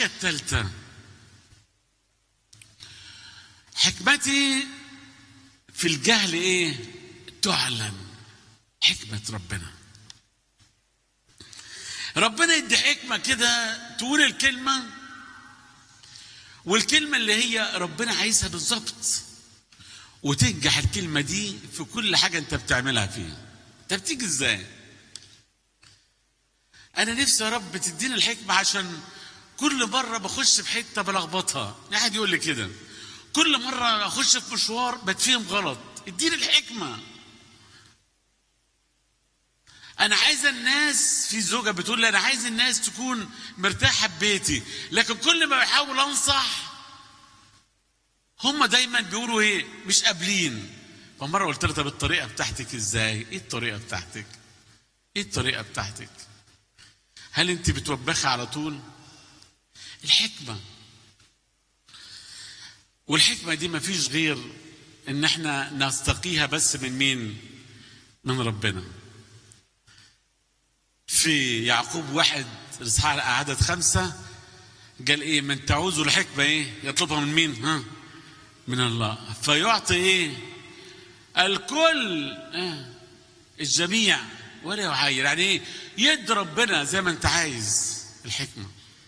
الحاجة الثالثة حكمتي في الجهل ايه تعلن حكمة ربنا ربنا يدي حكمة كده تقول الكلمة والكلمة اللي هي ربنا عايزها بالظبط وتنجح الكلمة دي في كل حاجة انت بتعملها فيها انت بتيجي ازاي انا نفسي يا رب تديني الحكمة عشان كل مرة بخش في حتة بلخبطها واحد يقول لي كده كل مرة اخش في مشوار بتفهم غلط اديني الحكمة انا عايز الناس في زوجة بتقول لي انا عايز الناس تكون مرتاحة ببيتي لكن كل ما بحاول انصح هم دايما بيقولوا ايه مش قابلين فمره قلت لها طب الطريقه بتاعتك ازاي ايه الطريقه بتاعتك ايه الطريقه بتاعتك هل انت بتوبخي على طول الحكمه والحكمه دي ما فيش غير ان احنا نستقيها بس من مين من ربنا في يعقوب واحد الاصحاح عدد خمسة قال ايه من تعوز الحكمة ايه يطلبها من مين ها من الله فيعطي ايه الكل آه. الجميع ولا يعاير يعني ايه يد ربنا زي ما انت عايز الحكمة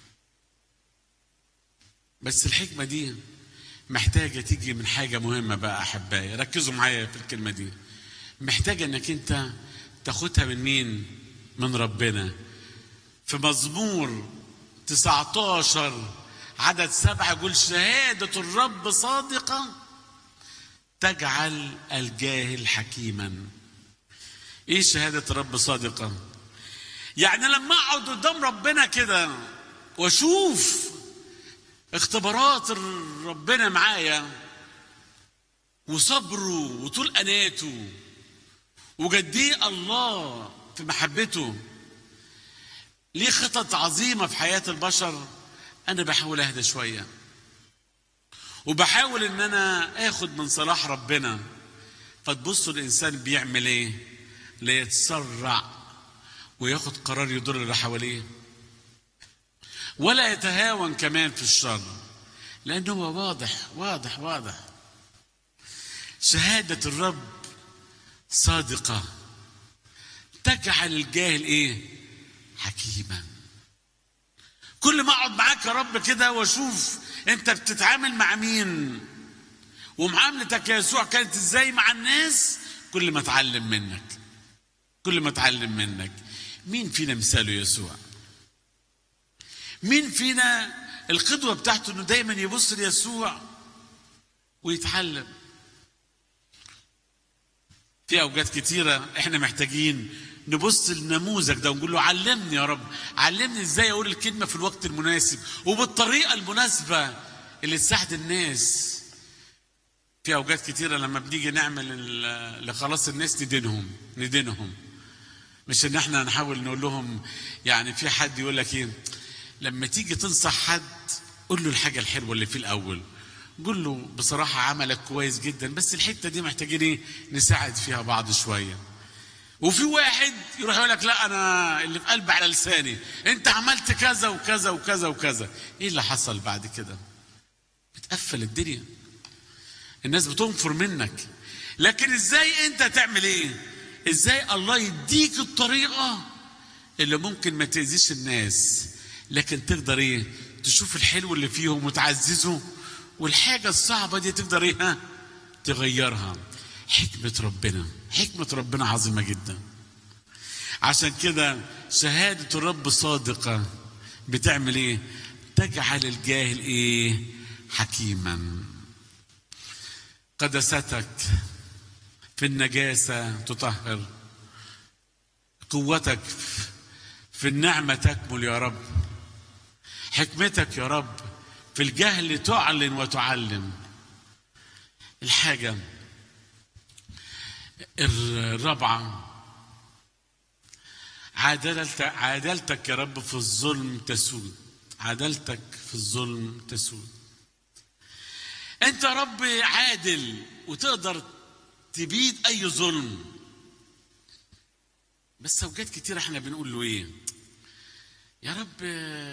بس الحكمة دي محتاجة تيجي من حاجة مهمة بقى أحبائي ركزوا معايا في الكلمة دي محتاجة انك انت تاخدها من مين من ربنا في مزمور 19 عدد سبعة يقول شهادة الرب صادقة تجعل الجاهل حكيما ايه شهادة الرب صادقة يعني لما اقعد قدام ربنا كده واشوف اختبارات ربنا معايا وصبره وطول اناته وجديه الله في محبته ليه خطط عظيمة في حياة البشر أنا بحاول أهدى شوية وبحاول إن أنا آخد من صلاح ربنا فتبصوا الإنسان بيعمل إيه؟ لا يتسرع وياخد قرار يضر اللي حواليه ولا يتهاون كمان في الشر لأنه هو واضح واضح واضح شهادة الرب صادقة تجعل الجاهل ايه حكيما كل ما اقعد معاك يا رب كده واشوف انت بتتعامل مع مين ومعاملتك يا يسوع كانت ازاي مع الناس كل ما اتعلم منك كل ما اتعلم منك مين فينا مثاله يسوع مين فينا القدوة بتاعته انه دايما يبص ليسوع ويتعلم في اوقات كتيرة احنا محتاجين نبص للنموذج ده ونقول له علمني يا رب علمني ازاي اقول الكلمة في الوقت المناسب وبالطريقة المناسبة اللي تساعد الناس في اوقات كتيرة لما بنيجي نعمل لخلاص الناس ندينهم ندينهم مش ان احنا نحاول نقول لهم يعني في حد يقول لك ايه لما تيجي تنصح حد قول له الحاجة الحلوة اللي في الاول قول له بصراحة عملك كويس جدا بس الحتة دي محتاجين ايه نساعد فيها بعض شوية وفي واحد يروح يقول لك لا انا اللي في قلبي على لساني انت عملت كذا وكذا وكذا وكذا ايه اللي حصل بعد كده بتقفل الدنيا الناس بتنفر منك لكن ازاي انت تعمل ايه ازاي الله يديك الطريقة اللي ممكن ما تأذيش الناس لكن تقدر ايه تشوف الحلو اللي فيهم وتعززه والحاجة الصعبة دي تقدر ايه ها تغيرها حكمة ربنا حكمة ربنا عظيمة جدا عشان كده شهادة الرب صادقة بتعمل ايه تجعل الجاهل ايه حكيما قدستك في النجاسة تطهر قوتك في النعمة تكمل يا رب حكمتك يا رب في الجهل تعلن وتعلم الحاجة الرابعة عادلت عادلتك يا رب في الظلم تسود عدلتك في الظلم تسود انت يا رب عادل وتقدر تبيد اي ظلم بس اوقات كتير احنا بنقول له ايه يا رب